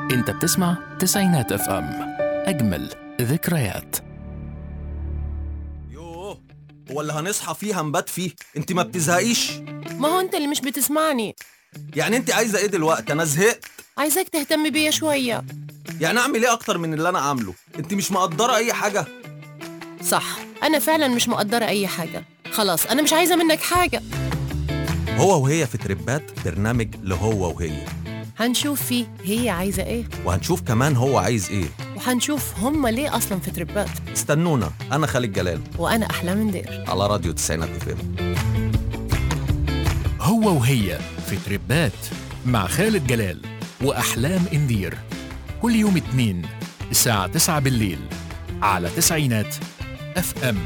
انت بتسمع تسعينات اف ام اجمل ذكريات يوه هو اللي هنصحى فيه هنبات فيه انت ما بتزهقيش ما هو انت اللي مش بتسمعني يعني انت عايزه ايه دلوقتي انا زهقت عايزاك تهتم بيا شوية يعني اعمل ايه اكتر من اللي انا عامله انت مش مقدره اي حاجه صح أنا فعلا مش مقدرة أي حاجة خلاص أنا مش عايزة منك حاجة هو وهي في تربات برنامج لهو وهي هنشوف فيه هي عايزة إيه وهنشوف كمان هو عايز ايه وهنشوف هما ليه أصلا في تربات استنونا انا خالد جلال وأنا أحلام ندير على راديو تسعينات اف ام هو وهي في تربات مع خالد جلال وأحلام إندير كل يوم اتنين الساعة 9 بالليل على تسعينات اف ام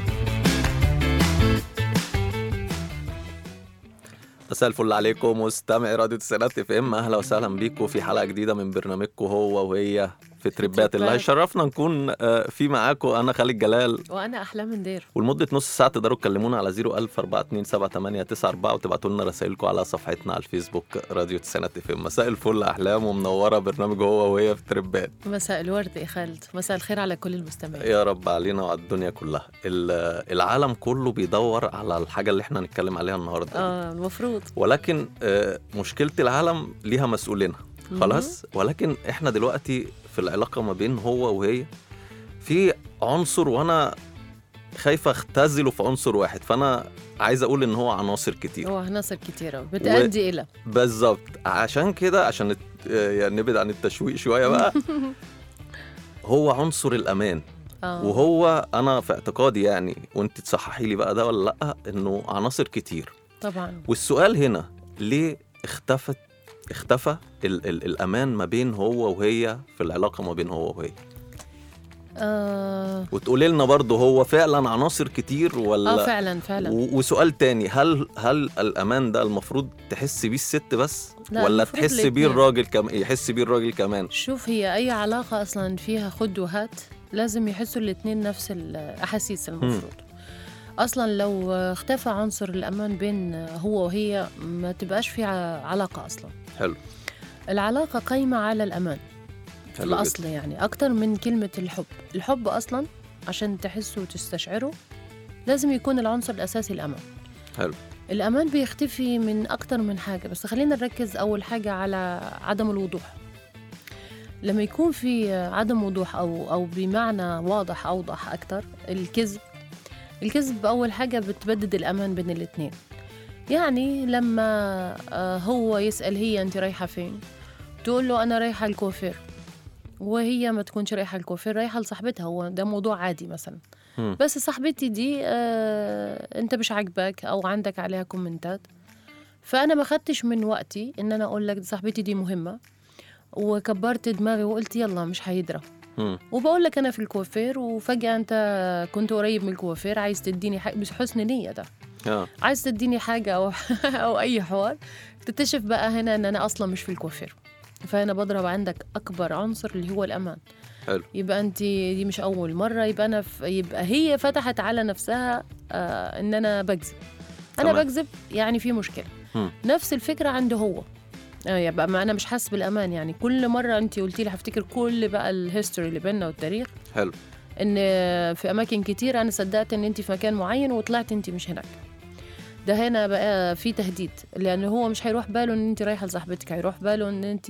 مساء الفل عليكم مستمعي راديو تسعينات اف ام اهلا وسهلا بيكم في حلقه جديده من برنامجكم هو وهي في تربات اللي تربات. هيشرفنا نكون آه، في معاكم انا خالد جلال وأنا أحلام ندير ولمدة نص ساعة تقدروا تكلمونا على 010427894 وتبعتوا لنا رسائلكم على صفحتنا على الفيسبوك راديو تسعينات اف ام مساء الفل أحلام ومنورة برنامج هو وهي في تربات مساء الورد يا خالد مساء الخير على كل المستمعين يا رب علينا وعلى الدنيا كلها ال- العالم كله بيدور على الحاجة اللي احنا هنتكلم عليها النهاردة دي. آه المفروض ولكن آه، مشكلة العالم ليها مسؤولينها خلاص ولكن احنا دلوقتي في العلاقة ما بين هو وهي في عنصر وانا خايفة اختزله في عنصر واحد فانا عايز اقول ان هو عناصر كتير هو عناصر كتيرة بتأدي إلى بالظبط عشان كده عشان نت- آه، يعني نبعد عن التشويق شوية بقى هو عنصر الامان آه. وهو انا في اعتقادي يعني وانت تصححي لي بقى ده ولا لا انه عناصر كتير طبعا والسؤال هنا ليه اختفت اختفى ال ال الامان ما بين هو وهي في العلاقه ما بين هو وهي آه, وتقولي لنا برضه هو فعلا عناصر كتير ولا آه فعلا فعلا و- وسؤال تاني هل هل الامان ده المفروض تحس بيه الست بس لا، ولا المفروض تحس بيه الاتنين. الراجل كمان يحس بيه الراجل كمان شوف هي أي علاقة أصلا فيها خد وهات لازم يحسوا الاتنين نفس الأحاسيس المفروض أصلا لو اختفى عنصر الأمان بين هو وهي ما تبقاش في ع- علاقة أصلا حلو العلاقة قايمة على الأمان في حلو الأصل يعني أكتر من كلمة الحب الحب أصلا عشان تحسوا وتستشعروا لازم يكون العنصر الأساسي الأمان حلو الأمان بيختفي من أكتر من حاجة بس خلينا نركز أول حاجة على عدم الوضوح لما يكون في عدم وضوح أو أو بمعنى واضح أوضح أكتر الكذب الكذب أول حاجة بتبدد الأمان بين الاتنين يعني لما آه، هو يسأل هي أنت رايحة فين تقول له أنا رايحة الكوافير وهي ما تكونش رايحة الكوافير رايحة لصاحبتها هو ده موضوع عادي مثلا مم. بس صاحبتي دي آه انت مش عاجباك او عندك عليها كومنتات فانا ما خدتش من وقتي ان انا اقول لك دي صاحبتي دي مهمه وكبرت دماغي وقلت يلا مش هيدرى مم. وبقول لك انا في الكوافير وفجاه انت كنت قريب من الكوافير عايز تديني حاجه مش حسن نيه ده اه عايز تديني حاجه او او اي حوار تكتشف بقى هنا ان انا اصلا مش في الكوافير فهنا بضرب عندك اكبر عنصر اللي هو الامان حلو يبقى انت دي مش اول مره يبقى انا ف... يبقى هي فتحت على نفسها آه ان انا بكذب انا تمام. بكذب يعني في مشكله مم. نفس الفكره عنده هو آه يبقى ما انا مش حاسس بالامان يعني كل مره انت قلتي لي هفتكر كل بقى الهيستوري اللي بيننا والتاريخ حلو ان في اماكن كتير انا صدقت ان انت في مكان معين وطلعت انت مش هناك ده هنا بقى في تهديد لان هو مش هيروح باله ان انت رايحه لصاحبتك هيروح باله ان انت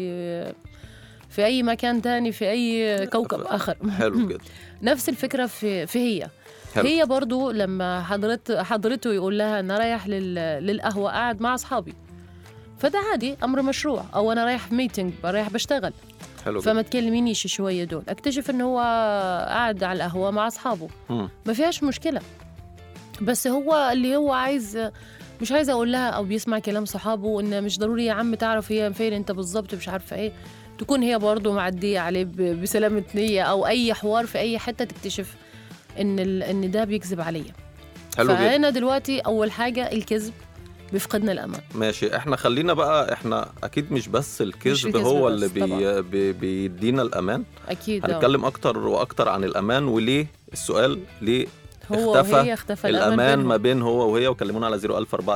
في اي مكان تاني في اي كوكب اخر حلو كده نفس الفكره في في هي حلو. هي برضو لما حضرت حضرته يقول لها انا رايح لل... للقهوه قاعد مع اصحابي فده عادي امر مشروع او انا رايح ميتنج رايح بشتغل حلو كده فما تكلمينيش شويه دول اكتشف ان هو قاعد على القهوه مع اصحابه مم. ما فيهاش مشكله بس هو اللي هو عايز مش عايزه اقول لها او بيسمع كلام صحابه ان مش ضروري يا عم تعرف هي فين انت بالظبط مش عارفه ايه تكون هي برضه معديه عليه ب- بسلامه نيه او اي حوار في اي حته تكتشف ان ال... ان ده بيكذب عليا حلو جدا فهنا دلوقتي اول حاجه الكذب بيفقدنا الامان ماشي احنا خلينا بقى احنا اكيد مش بس الكذب الكذب هو بس اللي بي طبعا. بي بيدينا الامان اكيد آه. هنتكلم اكتر واكتر عن الامان وليه السؤال ليه هو اختفى وهي اختفى الامان بينهم. ما بين هو وهي وكلمونا على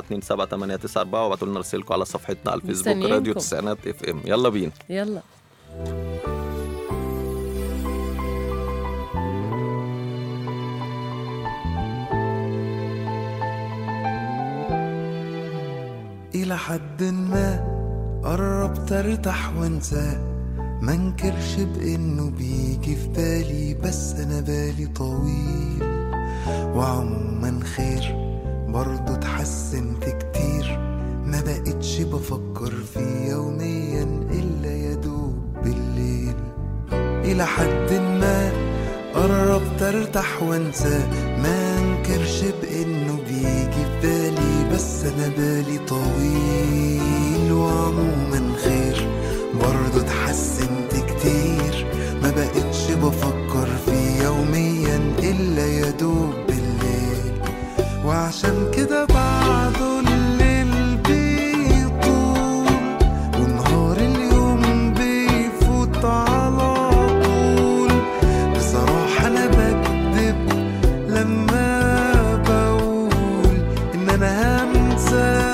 004278994 وابعتوا لنا رسائلكم على صفحتنا على الفيسبوك مستنيينكم. راديو تسعينات اف ام يلا بينا يلا إلى حد ما قربت ارتاح وانساه ما انكرش بانه بيجي في بالي بس انا بالي طويل وعموما خير برضه اتحسنت كتير ما بقتش بفكر فيه يوميا الا يدوب بالليل الى حد ما قربت ارتاح وانساه ما انكرش بانه بيجي في بالي بس انا بالي طويل وعموما خير برضه اتحسنت كتير ما بقتش بفكر فيه يوميا الا يدوب بالليل وعشان كده بعده الليل بيطول ونهار اليوم بيفوت على طول بصراحة أنا بكذب لما بقول إن أنا هنسى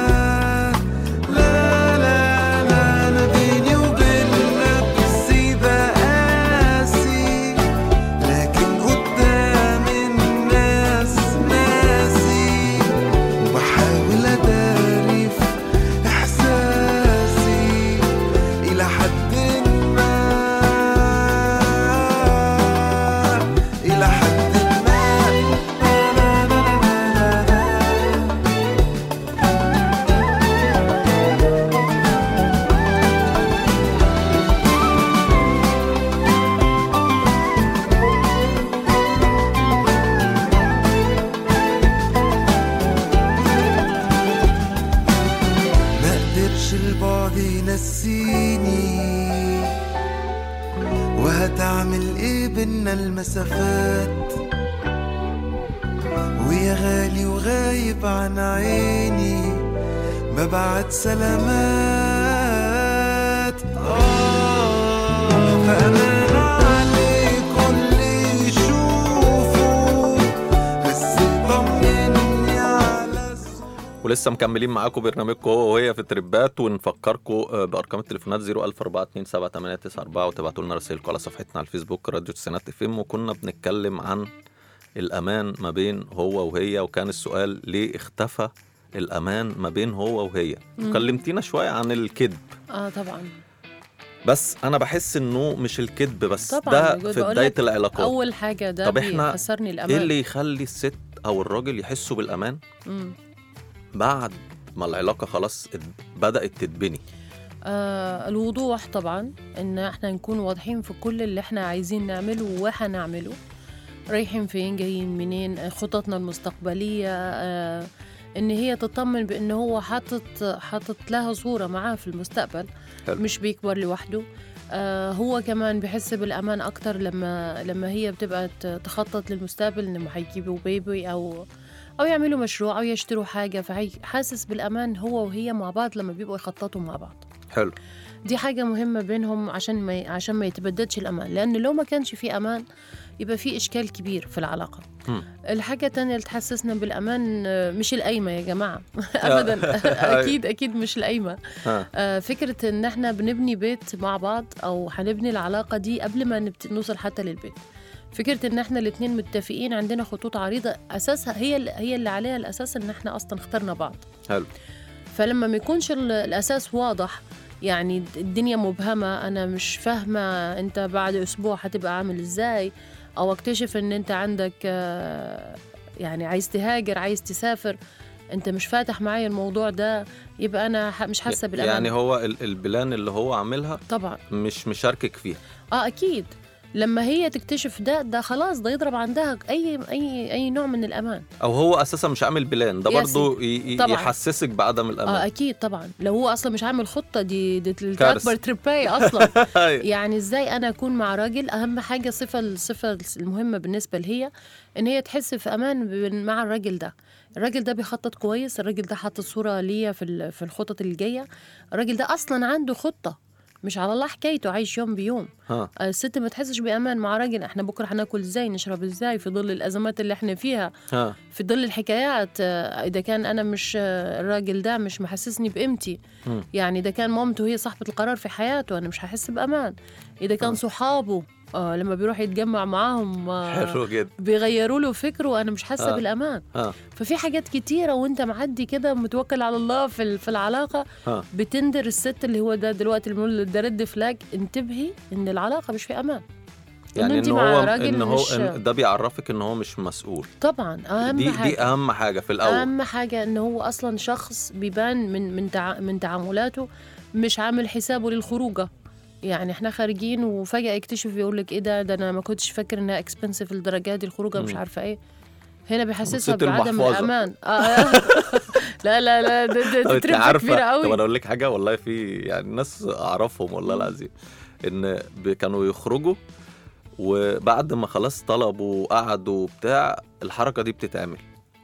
لا لا لا أنا بيني وبين نفسي بقاسي لكن قدام الناس ناسي وبحاول أداري في إحساسي إلى حد ما إلى حد ما ما قدرش البعد ينسيني وهتعمل ايه بينا المسافات ويا غالي وغايب عن عيني ببعت سلامات آه فأمان عليكم اللي يشوفوا بس طمني على الصوت ولسه مكملين معاكم برنامجكم هو وهي في تربات ونفكركم آه، بارقام التليفونات 010427894 وتبعتوا لنا رسائلكم على صفحتنا على الفيسبوك راديو تسعينات اف ام وكنا بنتكلم عن الامان ما بين هو وهي وكان السؤال ليه اختفى الامان ما بين هو وهي مم. كلمتينا شويه عن الكذب اه طبعا بس انا بحس انه مش الكذب بس طبعاً، ده بقول- في بقول بدايه لك العلاقات اول حاجه ده طب إحنا بيخسرني الامان ايه اللي يخلي الست او الراجل يحسوا بالامان مم. بعد ما العلاقه خلاص ات- بدات تتبني آه الوضوح طبعا ان احنا نكون واضحين في كل اللي احنا عايزين نعمله وهنعمله رايحين فين جايين منين آه، خططنا المستقبلية آه ان هي تطمن بان هو حاطط حاطط لها صورة معاه في المستقبل حلو. مش بيكبر لوحده آه هو كمان بحس بالامان اكتر لما لما هي بتبقى ت- تخطط للمستقبل انهم هيجيبوا بيبي او او يعملوا مشروع او يشتروا حاجه فهي حاسس بالامان هو وهي مع بعض لما بيبقوا يخططوا مع بعض حلو دي حاجة مهمة بينهم عشان ما ي- عشان ما يتبددش الأمان لأن لو ما كانش في أمان يبقى في إشكال كبير في العلاقة مم. الحاجة التانية اللي تحسسنا بالأمان آه، مش القايمة يا جماعة أبدا أكيد أكيد مش القايمة ها آه، فكرة إن إحنا بنبني بيت مع بعض أو هنبني العلاقة دي قبل ما نبت- نوصل حتى للبيت فكرة إن إحنا الاتنين متفقين عندنا خطوط عريضة أساسها هي اللي- هي اللي عليها الأساس إن إحنا أصلا اخترنا بعض حلو فلما ما يكونش ال- الاساس واضح يعني الدنيا مبهمه انا مش فاهمه انت بعد اسبوع هتبقى عامل ازاي او اكتشف ان انت عندك آه، يعني عايز تهاجر عايز تسافر انت مش فاتح معايا الموضوع ده يبقى انا ح- مش حاسه بالامان يعني هو ال- البلان اللي هو عاملها طبعا مش مشاركك فيها اه اكيد لما هي تكتشف ده ده خلاص ده يضرب عندها اي اي اي نوع من الامان او هو اساسا مش عامل بلان ده يا برضه ي- ي- طبعاً. يحسسك بعدم اه الامان اكيد طبعا لو هو اصلا مش عامل خطه دي دي كارثة. اكبر تربايه اصلا أيوة. يعني ازاي انا اكون مع راجل اهم حاجه الصفه الصفه المهمه بالنسبه لهي ان هي تحس في امان بين- مع الراجل ده الراجل ده بيخطط كويس الراجل ده حاطط صوره ليا في ال- في الخطط اللي جايه الراجل ده اصلا عنده خطه مش على الله حكايته عايش يوم بيوم ها الست ما تحسش بامان مع راجل احنا بكره حناكل ازاي نشرب ازاي في ظل الازمات اللي احنا فيها ها في ظل الحكايات آه، اذا كان انا مش آه، الراجل ده مش محسسني بقيمتي مم. يعني اذا كان مامته هي صاحبه القرار في حياته انا مش هحس بامان اذا كان صحابه آه لما بيروح يتجمع معاهم آه حلو جدا بيغيروا له فكره انا مش حاسه آه. بالامان ها ففي حاجات كتيره وانت معدي كده متوكل على الله في ال- في العلاقه ها بتندر الست اللي هو ده دلوقتي اللي بنقول ده رد فلاج انتبهي ان العلاقه مش في امان يعني انت ان مع هو راجل ان هو مش- إن ده بيعرفك ان هو مش مسؤول طبعا اهم دي حاجه دي اهم حاجه في الاول اهم حاجه ان هو اصلا شخص بيبان من من تع... من تعاملاته مش عامل حسابه للخروجه يعني احنا خارجين وفجاه يكتشف يقول لك ايه ده ده انا ما كنتش فاكر انها اكسبنسيف الدرجه دي الخروجه مش مم. عارفه ايه هنا بيحسسها ست بعدم المحفظة. الامان آه آه. لا لا لا ده, ده, طب ده انت تربة كبيره عارفه طب قوي انا اقول لك حاجه والله في يعني ناس اعرفهم والله العظيم ان ب- كانوا يخرجوا وبعد ما خلاص طلبوا وقعدوا وبتاع الحركه دي بتتعمل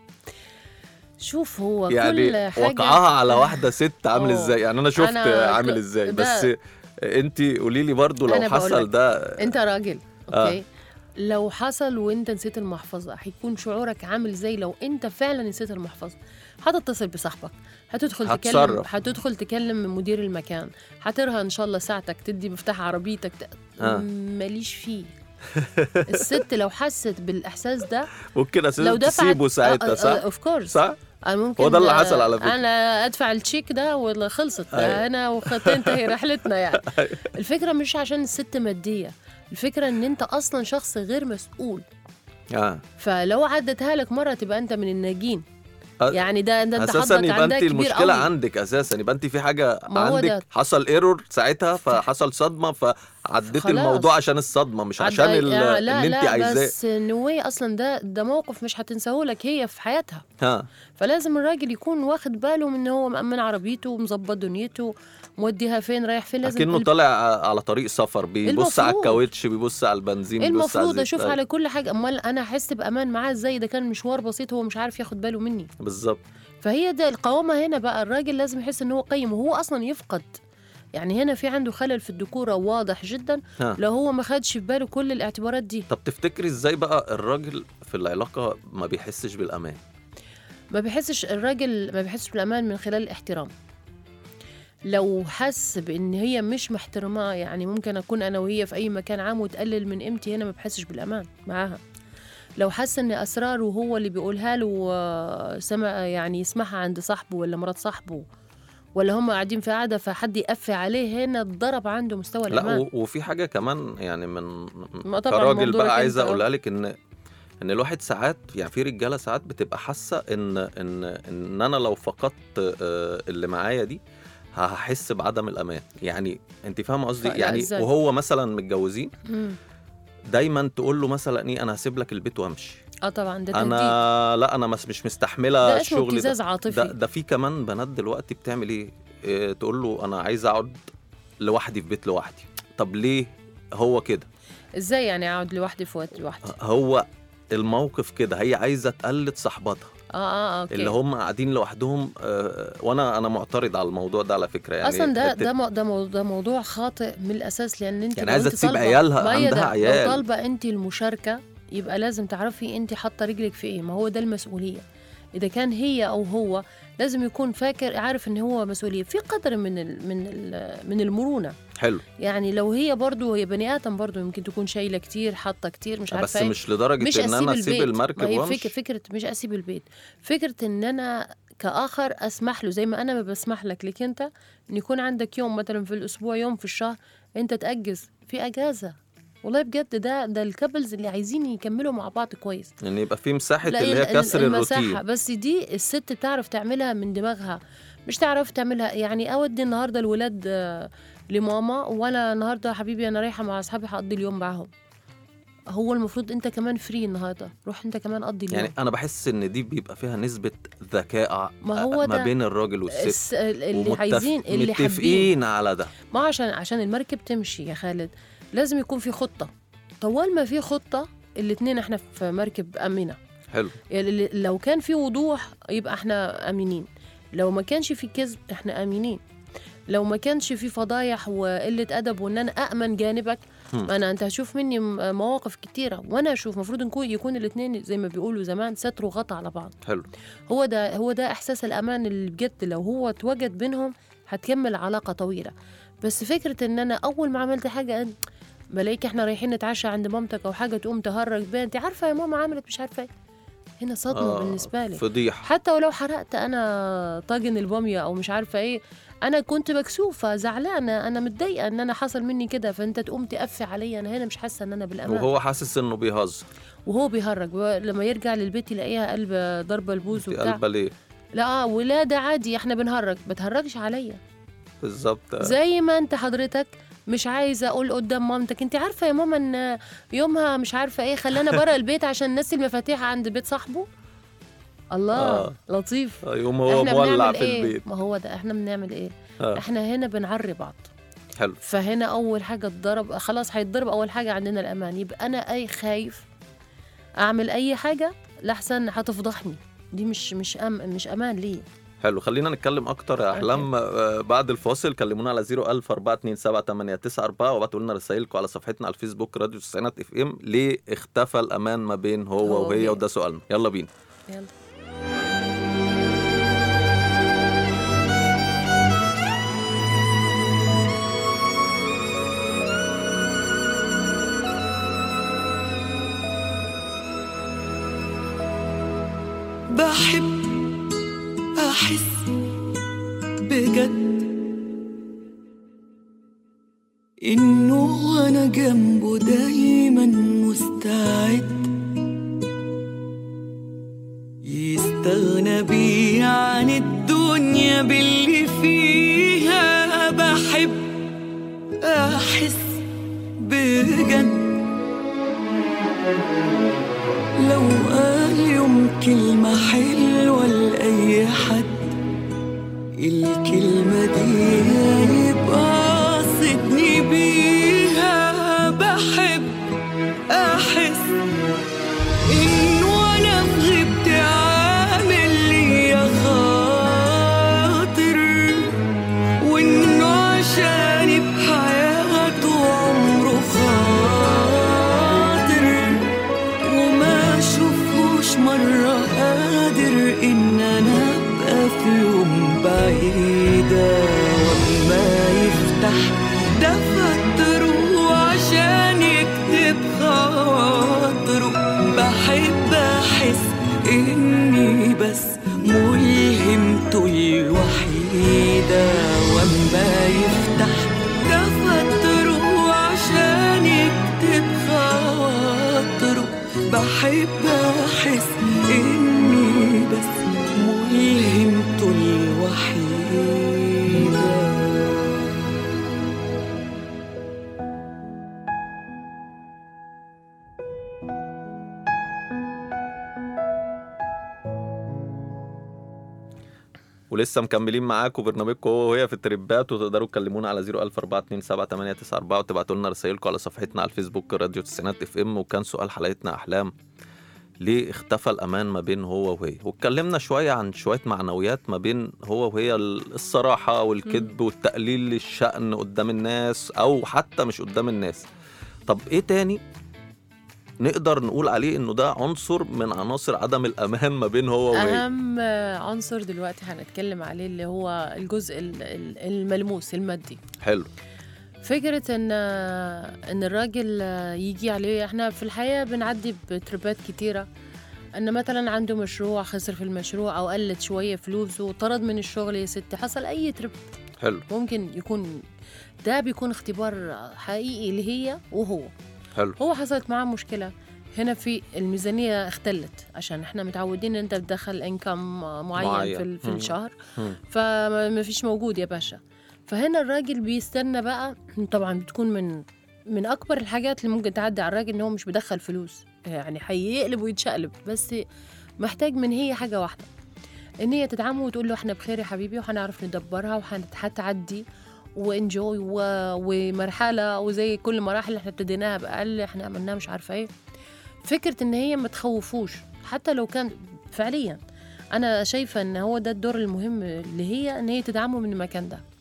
شوف هو يعني كل حاجه وقعها على واحده ست عامل اه. ازاي يعني انا شفت أنا عامل ك- ازاي ده- بس انت قولي لي برضو لو أنا بقول حصل لك. ده انت راجل آه. اوكي لو حصل وانت نسيت المحفظه هيكون شعورك عامل زي لو انت فعلا نسيت المحفظه هتتصل بصاحبك هتدخل تكلم هتصرف. هتدخل تكلم مدير المكان هترها ان شاء الله ساعتك تدي مفتاح عربيتك ت... آه. ماليش فيه الست لو حست بالاحساس ده ممكن لو اساسا دفعت تسيبه ساعتها صح اوف كورس صح انا ممكن هو ده اللي حصل على فكرة. انا ادفع التشيك ده ولا خلصت أيوة. انا وتنتهي رحلتنا يعني الفكره مش عشان الست ماديه الفكره ان انت اصلا شخص غير مسؤول اه فلو عدتها لك مره تبقى انت من الناجين أه، يعني ده ده انت اساسا حظك يبقى عندها انت كبير المشكله قوي عندك اساسا يبقى انت في حاجه ما هو عندك ده. حصل ايرور ساعتها فحصل صدمه فعديت خلاص. الموضوع عشان الصدمه مش عشان عد- ال- آه، ان لا انت لا عايزاه بس نوي اصلا ده ده موقف مش هتنساه لك هي في حياتها ها فلازم الراجل يكون واخد باله من ان هو مأمن عربيته ومظبط دنيته موديها فين رايح فين لازم اكنه كل- طالع على طريق سفر بيبص على المفروض. الكاوتش بيبص على البنزين بيبص على المفروض الزيت. اشوف أيوة، على كل حاجه امال انا احس بامان معاه ازاي ده كان مشوار بسيط هو مش عارف ياخد باله مني بالظبط فهي ده القوامه هنا بقى الراجل لازم يحس ان هو قيم وهو اصلا يفقد يعني هنا في عنده خلل في الذكوره واضح جدا ها. لو هو ما خدش في باله كل الاعتبارات دي طب تفتكري ازاي بقى الراجل في العلاقه ما بيحسش بالامان ما بيحسش الراجل ما بيحسش بالامان من خلال الاحترام لو حس بان هي مش محترماه يعني ممكن اكون انا وهي في اي مكان عام وتقلل من قيمتي هنا ما بحسش بالامان معاها لو حس ان اسراره هو اللي بيقولها له آه، سمع يعني يسمعها عند صاحبه ولا مرات صاحبه ولا هم قاعدين في قعده فحد يقفي عليه هنا اتضرب عنده مستوى لا الامان و- وفي حاجه كمان يعني من ما طبعاً كراجل منظورك بقى عايز أنت، آه. اقولها لك ان ان الواحد ساعات يعني في رجاله ساعات بتبقى حاسه ان ان ان انا لو فقدت آه، اللي معايا دي هحس بعدم الامان يعني انت فاهمه قصدي لا، يعني إزاي؟ وهو مثلا متجوزين مم. دايما تقول له مثلا ايه انا هسيب لك البيت وامشي اه طبعا ده تهديد انا لا انا مس مش مستحمله ده اسمه الشغل ده ابتزاز ده, عاطفي ده في كمان بنات دلوقتي بتعمل ايه, إيه تقول له انا عايز اقعد لوحدي في بيت لوحدي طب ليه هو كده ازاي يعني اقعد لوحدي في وقت لوحدي هو الموقف كده هي عايزه تقلد صاحباتها اه اه اوكي اللي هم قاعدين لوحدهم آه وانا انا معترض على الموضوع ده على فكره يعني اصلا ده الت- ده مو- ده مو- ده موضوع خاطئ من الاساس لان انت يعني لو عايزة انت تسيب طالبة- عيالها، ما هي عندها ده، عيال. لو طالبه انت المشاركه يبقى لازم تعرفي انت حاطه رجلك في ايه ما هو ده المسؤوليه اذا كان هي او هو لازم يكون فاكر عارف ان هو مسؤوليه في قدر من ال من ال من المرونه حلو يعني لو هي برضو هي بني ادم برضو يمكن تكون شايله كتير حاطه كتير مش عارفه بس ايه مش لدرجه مش ان اسيب انا اسيب البيت المركب ما هي وامشي فكرة, فكره مش اسيب البيت فكره ان انا كاخر اسمح له زي ما انا ما بسمح لك لك انت ان يكون عندك يوم مثلا في الاسبوع يوم في الشهر انت تاجز في اجازه والله بجد ده ده الكابلز اللي عايزين يكملوا مع بعض كويس يعني يبقى في مساحه لا، اللي هي ال- كسر المساحة الروتين بس دي الست بتعرف تعملها من دماغها مش تعرف تعملها يعني اودي النهارده الولاد آه، لماما وانا النهارده حبيبي انا رايحه مع اصحابي هقضي اليوم معاهم هو المفروض انت كمان فري النهارده روح انت كمان قضي اليوم يعني انا بحس ان دي بيبقى فيها نسبه ذكاء ما هو ما ده. بين الراجل والست الس- اللي ومتف- عايزين اللي حابين متفقين على ده ما عشان عشان المركب تمشي يا خالد لازم يكون في خطه طوال ما في خطه الاتنين احنا في مركب امنه حلو يعني لو كان في وضوح يبقى احنا امنين لو ما كانش في كذب احنا امنين لو ما كانش في فضايح وقله ادب وان انا امن جانبك هم. ما انا انت هتشوف مني م- مواقف كتيره وانا اشوف المفروض نكون يكون الاثنين زي ما بيقولوا زمان ستر وغطى على بعض حلو هو ده هو ده احساس الامان اللي بجد لو هو اتوجد بينهم هتكمل علاقه طويله بس فكره ان انا اول ما عملت حاجه أن- بلاقيك احنا رايحين نتعشى عند مامتك او حاجه تقوم تهرج بيها انت عارفه يا ماما عملت مش عارفه ايه هنا صدمه آه، بالنسبه لي فضيحه حتى ولو حرقت انا طاجن الباميه او مش عارفه ايه انا كنت مكسوفه زعلانه انا متضايقه ان انا حصل مني كده فانت تقوم تقفي عليا انا هنا مش حاسه ان انا بالامان وهو حاسس انه بيهزر وهو بيهرج لما يرجع للبيت يلاقيها قلب ضربه البوز دي وبتاع قلبه ليه لا ولا ده عادي احنا بنهرج ما تهرجش عليا بالظبط زي ما انت حضرتك مش عايزه اقول قدام مامتك انت عارفه يا ماما ان يومها مش عارفه ايه خلانا بره البيت عشان نسي المفاتيح عند بيت صاحبه الله آه. لطيف يوم هو احنا مولع بنعمل في ايه البيت ما هو ده احنا بنعمل ايه آه. احنا هنا بنعري بعض حلو فهنا اول حاجه اتضرب خلاص هيتضرب اول حاجه عندنا الامان يبقى انا اي خايف اعمل اي حاجه لحسن هتفضحني دي مش مش أم مش امان ليه حلو خلينا نتكلم اكتر يا احلام آه، بعد الفاصل كلمونا على 01000 427 وابعتوا لنا رسائلكم على صفحتنا على الفيسبوك راديو تسعينات اف ام ليه اختفى الامان ما بين هو, هو وهي وهي. وده سؤالنا يلا بينا يلا بحب أحس بجد إنه أنا جنبه دايما مستعد يستغنى بي عن الدنيا باللي فيها بحب أحس بجد لو قال يوم كلمة حلوة لأي حد الكلمة دي يبقى قصدني بيها بحب أحس إنه أنا في غيبتي عامل ليا خاطر وإنه عشاني بحياته عمره خاطر وما اشوفهوش مرة قادر ان انا ابقى في يوم بعيدة وما يفتح دفتره عشان يكتب خاطره بحب احس اني بس ملهمته الوحيدة وما يفتح دفتره عشان يكتب خاطره بحب احس اني بس ملهمته الوحيدة ولسه مكملين معاكم برنامجكم هو وهي في التريبات وتقدروا تكلمونا على 010427894 وتبعتوا لنا رسائلكم على صفحتنا على الفيسبوك راديو تسعينات اف ام وكان سؤال حلقتنا احلام ليه اختفى الامان ما بين هو وهي واتكلمنا شويه عن شويه معنويات ما بين هو وهي ال- الصراحه والكذب والتقليل للشأن قدام الناس او حتى مش قدام الناس طب ايه تاني نقدر نقول عليه انه ده عنصر من عناصر عدم الامان ما بين هو وهي اهم عنصر دلوقتي هنتكلم عليه اللي هو الجزء ال- ال- الملموس المادي حلو فكرة ان ان الراجل يجي عليه احنا في الحياة بنعدي بتربات كتيرة ان مثلا عنده مشروع خسر في المشروع او قلت شوية فلوسه طرد من الشغل يا ستي حصل اي ترب حلو ممكن يكون ده بيكون اختبار حقيقي لهي وهو حلو هو حصلت معاه مشكلة هنا في الميزانية اختلت عشان احنا متعودين ان انت تدخل انكم معين, معين. في, ال- في مم. الشهر مم. فما فيش موجود يا باشا فهنا الراجل بيستنى بقى طبعا بتكون من من اكبر الحاجات اللي ممكن تعدي على الراجل ان هو مش بيدخل فلوس يعني هيقلب ويتشقلب بس محتاج من هي حاجه واحده ان هي تدعمه وتقول له احنا بخير يا حبيبي وهنعرف ندبرها وهتعدي وانجوي و... ومرحله وزي كل مراحل اللي احنا ابتديناها باقل احنا عملناها مش عارفه ايه فكره ان هي ما تخوفوش حتى لو كان فعليا انا شايفه ان هو ده الدور المهم اللي هي ان هي تدعمه من المكان ده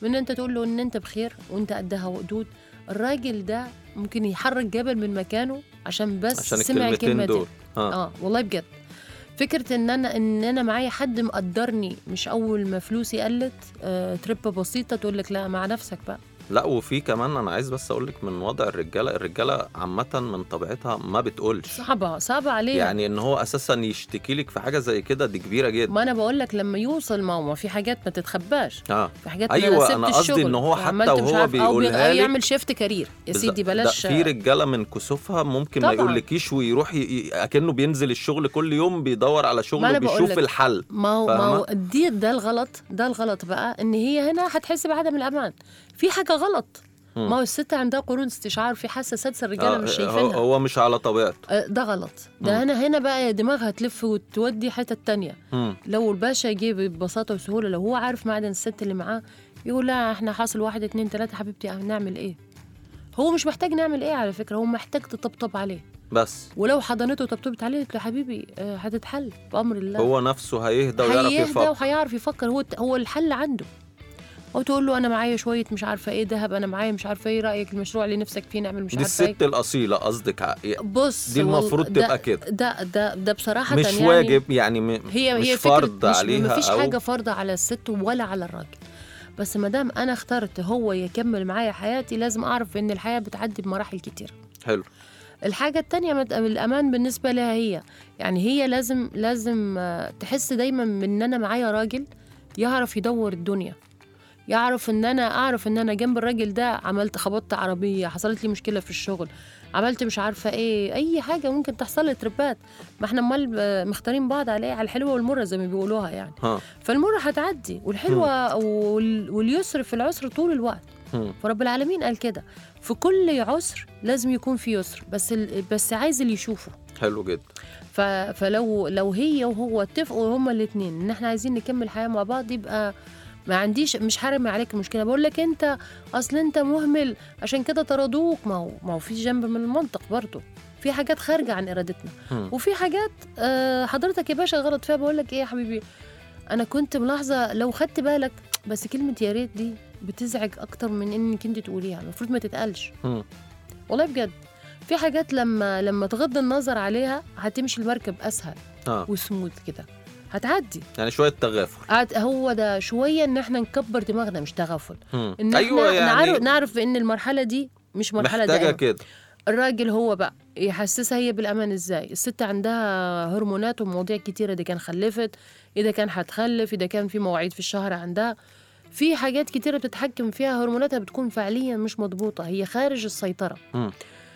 من ان انت تقول له ان انت بخير وانت قدها وقدود الراجل ده ممكن يحرك جبل من مكانه عشان بس عشان سمع الكلمتين الكلمه دول اه اه والله بجد فكره ان انا ان انا معايا حد مقدرني مش اول ما فلوسي قلت آه تربه بسيطه تقول لك لا مع نفسك بقى لا وفي كمان انا عايز بس اقول لك من وضع الرجاله الرجاله عامه من طبيعتها ما بتقولش صعبه صعبه عليه يعني ان هو اساسا يشتكي لك في حاجه زي كده دي كبيره جدا ما انا بقول لك لما يوصل ماما في حاجات ما تتخباش اه في حاجات أيوة، ما سبت أنا قصدي الشغل إن هو حتى وعملت مش وهو عارف- أو بي- بيقولها أو لك- يعمل شيفت كارير يا بالظبط. سيدي ده بلاش في رجاله من كسوفها ممكن ما طبعاً. يقولكيش ويروح ي... ي... اكنه بينزل الشغل كل يوم بيدور على ما شغل أنا بقول وبيشوف لك. الحل ما هو ما هو فاهمة؟ دي ده الغلط ده الغلط بقى ان هي هنا هتحس بعدم الامان في حاجه غلط مم. ما هو الست عندها قرون استشعار في حاسه سادسه الرجاله آه، مش هو, شايفينها هو مش على طبيعته آه، ده غلط مم. ده هنا هنا بقى دماغها تلف وتودي حتة تانية مم. لو الباشا جه ببساطة وسهولة لو هو عارف معدن الست اللي معاه يقول لا احنا حاصل واحد اتنين تلاتة حبيبتي نعمل ايه هو مش محتاج نعمل ايه على فكرة هو محتاج تطبطب عليه بس ولو حضنته وطبطبت عليه قلت له حبيبي آه، هتتحل بأمر الله هو نفسه هيهدى ويعرف هيهدى يفكر وهيعرف يفكر هو هو الحل عنده او تقول له انا معايا شويه مش عارفه ايه ذهب انا معايا مش عارفه ايه رايك المشروع اللي نفسك فيه نعمل مش دي عارفه ايه الست الاصيله قصدك ع- بص دي والله المفروض ده- تبقى كده. ده ده ده بصراحه مش يعني واجب يعني م... هي مش هي فرض فكرة مش عليها مفيش أو... حاجه فرض على الست ولا على الراجل بس ما دام انا اخترت هو يكمل معايا حياتي لازم اعرف ان الحياه بتعدي بمراحل كتير حلو الحاجة التانية مت- الأمان بالنسبة لها هي يعني هي لازم لازم آه، تحس دايما من إن أنا معايا راجل يعرف يدور الدنيا يعرف إن أنا أعرف إن أنا جنب الراجل ده عملت خبطت عربية حصلت لي مشكلة في الشغل عملت مش عارفة إيه أي حاجة ممكن تحصل لي تربات ما إحنا أمال آه، مختارين بعض على إيه على الحلوة والمرة زي ما بيقولوها يعني ها فالمرة هتعدي والحلوة وال- واليسر في العسر طول الوقت هم. فرب العالمين قال كده في كل عسر لازم يكون في يسر بس ال... بس عايز اللي يشوفه حلو جدا ف... فلو لو هي وهو اتفقوا هما الاثنين ان احنا عايزين نكمل حياه مع بعض يبقى ما عنديش مش حارم عليك المشكله بقول لك انت اصل انت مهمل عشان كده طردوك ما هو ما هو في جنب من المنطق برضه في حاجات خارجه عن ارادتنا هم. وفي حاجات آه، حضرتك يا باشا غلط فيها بقول لك ايه يا حبيبي انا كنت ملاحظه لو خدت بالك بس كلمه يا ريت دي بتزعج اكتر من انك انت تقوليها المفروض ما تتقالش هم. والله بجد في حاجات لما لما تغض النظر عليها هتمشي المركب اسهل اه وسموث كده هتعدي يعني شويه تغافل عاد- هو ده شويه ان احنا نكبر دماغنا مش تغافل هم. ان ايوه احنا يعني نعرف نعرف ان المرحله دي مش مرحله محتاجه دائمه كده الراجل هو بقى يحسسها هي بالامان ازاي الست عندها هرمونات ومواضيع كتيره اذا كان خلفت اذا كان هتخلف اذا كان في مواعيد في الشهر عندها في حاجات كتيره بتتحكم فيها هرموناتها بتكون فعليا مش مضبوطه هي خارج السيطره مم.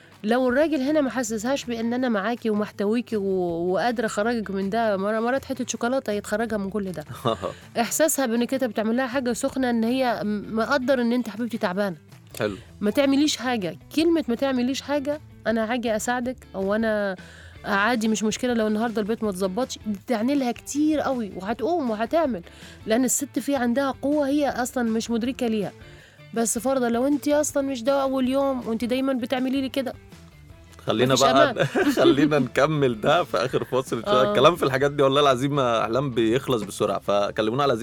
لو الراجل هنا ما حسسهاش بان انا معاكي ومحتويكي و... وقادره اخرجك من ده مره مرات حته شوكولاته يتخرجها من كل ده احساسها بانك انت بتعمل لها حاجه سخنه ان هي م- مقدر ان انت حبيبتي تعبانه حلو ما تعمليش حاجة كلمة ما تعمليش حاجة أنا هاجي أساعدك أو أنا عادي مش مشكلة لو النهاردة البيت ما اتظبطش دي تعني لها كتير قوي وهتقوم وهتعمل لأن الست في عندها قوة هي أصلا مش مدركة ليها بس فرضا لو انت اصلا مش ده اول يوم وانت دايما بتعملي لي كده خلينا مفيش بقى خلينا نكمل ده في اخر فاصل شويه آه. الكلام في الحاجات دي والله العظيم احلام بيخلص بسرعه فكلمونا على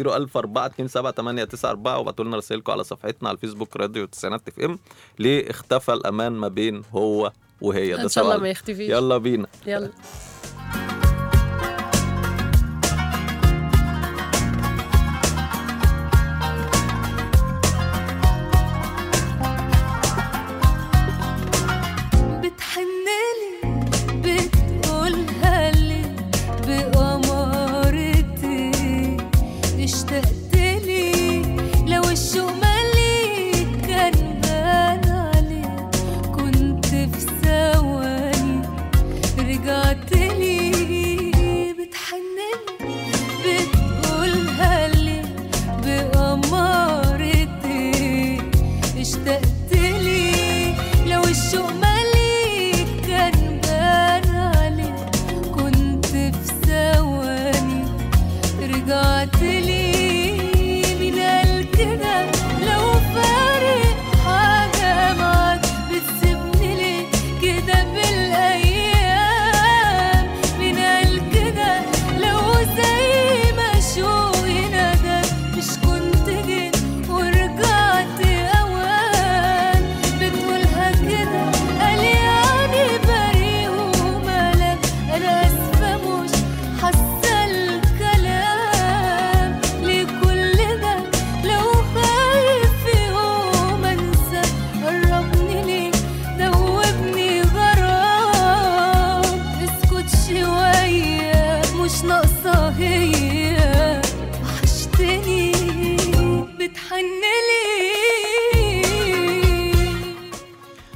010427894 وابعتوا لنا رسائلكم على صفحتنا على الفيسبوك راديو تسعينات اف ام ليه اختفى الامان ما بين هو وهي ده ان شاء الله سؤال ما يختفيش يلا بينا يلا بتحنلي بتقولها لي بأمارتي اشتقت لي لو الشوق مالي كان بان عليك كنت في ثواني رجعت لي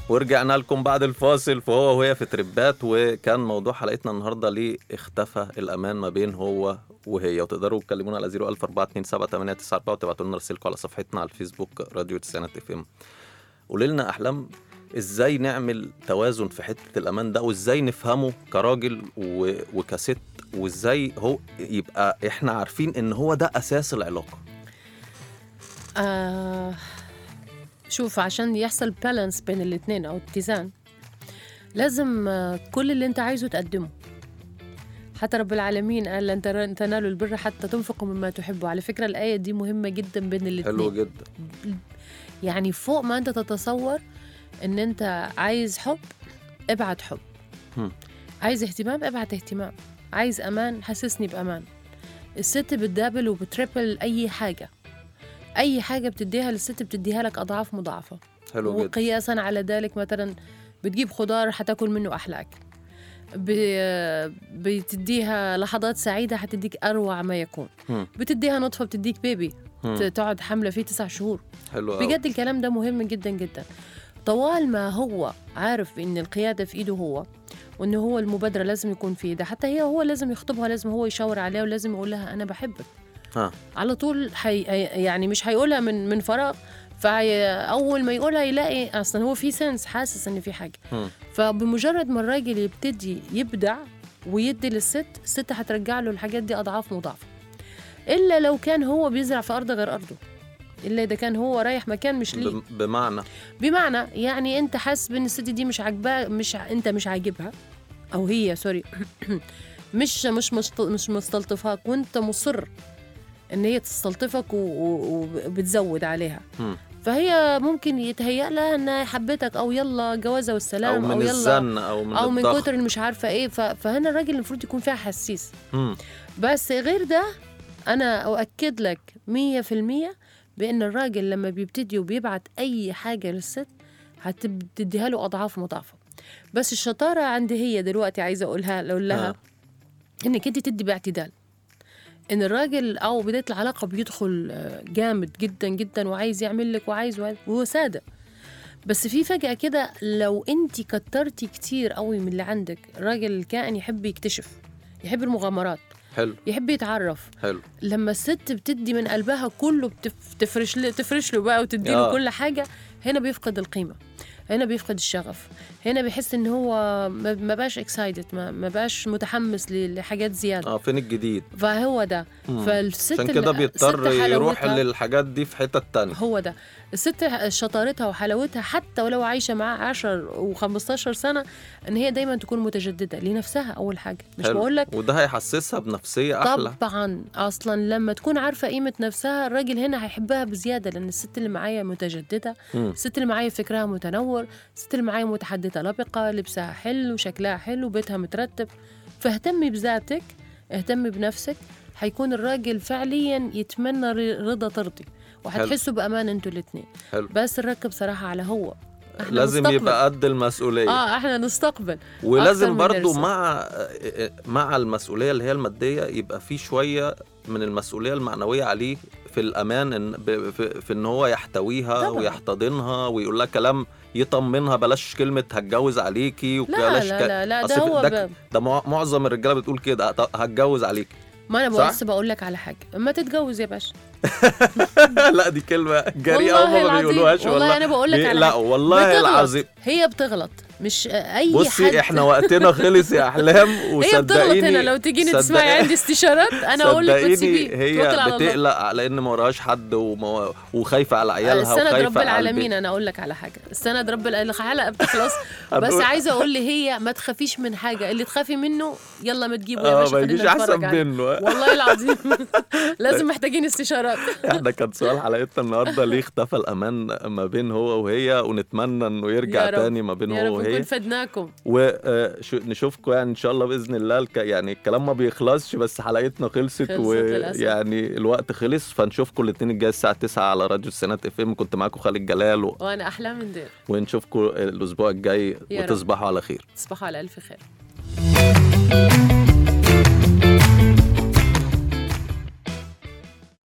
ورجعنا لكم بعد الفاصل فهو وهي في تربات وكان موضوع حلقتنا النهارده ليه اختفى الامان ما بين هو وهي وتقدروا تكلمونا على 014278994 وتبعتوا لنا رسائلكم على صفحتنا على الفيسبوك راديو تسعينات اف ام قولي لنا احلام ازاي نعمل توازن في حته الامان ده وازاي نفهمه كراجل و... وكست وازاي هو يبقى احنا عارفين ان هو ده اساس العلاقه آه شوف عشان يحصل بالانس بين الاثنين او اتزان لازم آه، كل اللي انت عايزه تقدمه حتى رب العالمين قال لن تر- تنالوا البر حتى تنفقوا مما تحبوا على فكرة الآية دي مهمة جدا بين الاثنين حلو جدا يعني فوق ما انت تتصور ان انت عايز حب ابعت حب هم. عايز اهتمام ابعت اهتمام عايز امان حسسني بامان الست بتدابل وبتريبل اي حاجه اي حاجه بتديها للست بتديها لك اضعاف مضاعفه حلو جدا وقياسا على ذلك مثلا بتجيب خضار حتاكل منه احلى اكل ب- بتديها لحظات سعيده حتديك اروع ما يكون هم. بتديها نطفه بتديك بيبي هم. ت- تقعد حامله فيه تسع شهور حلو أوي. بجد الكلام ده مهم جدا جدا طوال ما هو عارف ان القياده في ايده هو وان هو المبادره لازم يكون في ايده حتى هي هو لازم يخطبها لازم هو يشاور عليها ولازم يقول لها انا بحبك ها على طول حي... يعني مش هيقولها من من فراغ فاول ما يقولها يلاقي اصلا هو في سنس حاسس ان في حاجه هم. فبمجرد ما الراجل يبتدي يبدع ويدي للست الست هترجع له الحاجات دي اضعاف مضاعفه الا لو كان هو بيزرع في ارض غير ارضه الا اذا كان هو رايح مكان مش ليه بم- بمعنى بمعنى يعني انت حاسس بان الست دي مش عاجباه مش ع- انت مش عاجبها او هي سوري مش مش مش مش مستلطفاك وانت مصر ان هي تستلطفك و- و- وبتزود عليها هم. فهي ممكن يتهيأ لها انها حبتك او يلا جوازه او والسلام من يلا الزن او من او من الضغط كتر اللي مش عارفه ايه ف- فهنا الراجل المفروض يكون فيها حسيس هم. بس غير ده انا اؤكد لك مية في المية بان الراجل لما بيبتدي وبيبعت اي حاجه للست هتديها له اضعاف مضاعفه بس الشطاره عندي هي دلوقتي عايزه اقولها اقول لها آه. انك انت تدي باعتدال ان الراجل او بدايه العلاقه بيدخل آه، جامد جدا جدا وعايز يعمل لك وعايز وعايز وهو ساده بس في فجأة كده لو انت كترتي كتير قوي من اللي عندك الراجل الكائن يحب يكتشف يحب المغامرات حلو يحب يتعرف حلو لما الست بتدي من قلبها كله بتف... تفرش له تفرش له بقى وتدي له آه. كل حاجه هنا بيفقد القيمه هنا بيفقد الشغف هنا بيحس ان هو ما ما بقاش اكسايتد ما, ما بقاش متحمس ل- لحاجات زياده اه فين الجديد فهو ده مم. فالست عشان اللي- كده ست بيضطر يروح حلاوتها- للحاجات دي في حتة تانية هو ده الست شطارتها وحلاوتها حتى ولو عايشه معاه 10 و15 سنه ان هي دايما تكون متجدده لنفسها اول حاجه مش حلو. بقول لك وده هيحسسها بنفسية أحلى طبعا اصلا لما تكون عارفه قيمه نفسها الراجل هنا هيحبها بزياده لان الست اللي معايا متجدده مم. الست اللي معايا فكرها متنور الست اللي معايا متحدثه لبقه لبسها حلو شكلها حلو بيتها مترتب فاهتمي بذاتك اهتمي بنفسك هيكون الراجل فعليا يتمنى ر- رضا ترضي وهتحسوا بامان انتوا الاثنين حلو بس الركب بصراحه على هو احنا لازم نستقبل. يبقى قد المسؤولية اه احنا نستقبل ولازم أكتر من برضو نرسم. مع مع المسؤوليه اللي هي الماديه يبقى في شويه من المسؤوليه المعنويه عليه في الامان إن ب- في, في ان هو يحتويها طبعاً. ويحتضنها ويقول لها كلام يطمنها بلاش كلمه هتجوز عليكي لا وبلاش لا ك- لا لا أصل ده في- هو ده, ب... ده مع- معظم الرجاله بتقول كده "هت- هتجوز عليكي ما انا صح؟ بص بقول لك على حاجه اما تتجوز يا باشا لا دي كلمه جريئه والله هم ما العظيم. بيقولوهاش والله والله أنا بقول لك بي- على لا حاجة. والله بتغلط. العظيم هي بتغلط مش اي حد بصي احنا وقتنا خلص يا احلام هي بتغلط وصدقيني هنا لو تيجيني صدق- تسمعي عندي استشارات انا اقول لك صدقيني وتسيبيه توكل هي على الله بتقلق على ان ما وراهاش حد وما وخايفه على عيالها السند وخايفه رب على العالمين البيت. انا اقول لك على حاجه السند رب العالمين الحلقه بتخلص بس هنقول- عايزه اقول لي هي ما تخافيش من حاجه اللي تخافي منه يلا ما تجيبه يا اه باشا ما خلينا يجيش احسن نتفرج عليه. منه والله العظيم لازم محتاجين استشارات احنا كان سؤال حلقتنا النهارده ليه اختفى الامان ما بين هو وهي ونتمنى انه يرجع يا رب. تاني ما بين يا هو رب وهي نكون فدناكم ونشوفكم يعني ان شاء الله باذن الله الك... يعني الكلام ما بيخلصش بس حلقتنا خلصت خلصت للأسف. ويعني الوقت خلص فنشوفكم الاثنين الجاي الساعه 9 على راديو السنات اف ام كنت معاكم خالد جلال و... وانا احلى من دير ونشوفكم الاسبوع الجاي يا رب. وتصبحوا على خير تصبحوا على الف خير